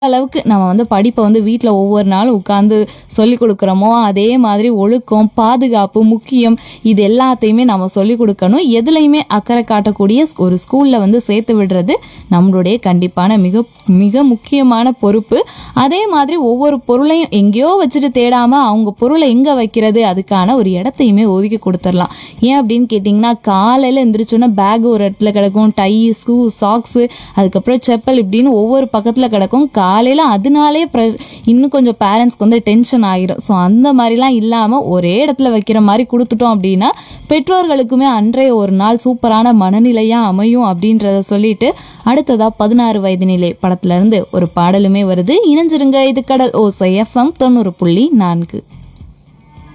அளவுக்கு நம்ம வந்து படிப்பை வந்து வீட்டில் ஒவ்வொரு நாளும் உட்காந்து சொல்லி கொடுக்குறோமோ அதே மாதிரி ஒழுக்கம் பாதுகாப்பு முக்கியம் இது எல்லாத்தையுமே நம்ம சொல்லி கொடுக்கணும் எதுலையுமே அக்கறை காட்டக்கூடிய ஒரு ஸ்கூலில் வந்து சேர்த்து விடுறது நம்மளுடைய கண்டிப்பான மிக மிக முக்கியமான பொறுப்பு அதே மாதிரி ஒவ்வொரு பொருளையும் எங்கேயோ வச்சுட்டு தேடாமல் அவங்க பொருளை எங்கே வைக்கிறது அதுக்கான ஒரு இடத்தையுமே ஒதுக்கி கொடுத்துடலாம் ஏன் அப்படின்னு கேட்டிங்கன்னா காலையில் எந்திரிச்சோன்னா பேக் ஒரு இடத்துல கிடக்கும் டை ஷூ சாக்ஸு அதுக்கப்புறம் செப்பல் இப்படின்னு ஒவ்வொரு பக்கத்தில் கிடக்கும் காலையில் அதனாலே ப்ர இன்னும் கொஞ்சம் பேரண்ட்ஸ்க்கு வந்து டென்ஷன் ஆகிடும் ஸோ அந்த மாதிரிலாம் இல்லாமல் ஒரே இடத்துல வைக்கிற மாதிரி கொடுத்துட்டோம் அப்படின்னா பெற்றோர்களுக்குமே அன்றைய ஒரு நாள் சூப்பரான மனநிலையாக அமையும் அப்படின்றத சொல்லிட்டு அடுத்ததாக பதினாறு வயது நிலை படத்துல இருந்து ஒரு பாடலுமே வருது இணைஞ்சிருங்க இது கடல் ஓசை எஃப்எம் தொண்ணூறு புள்ளி நான்கு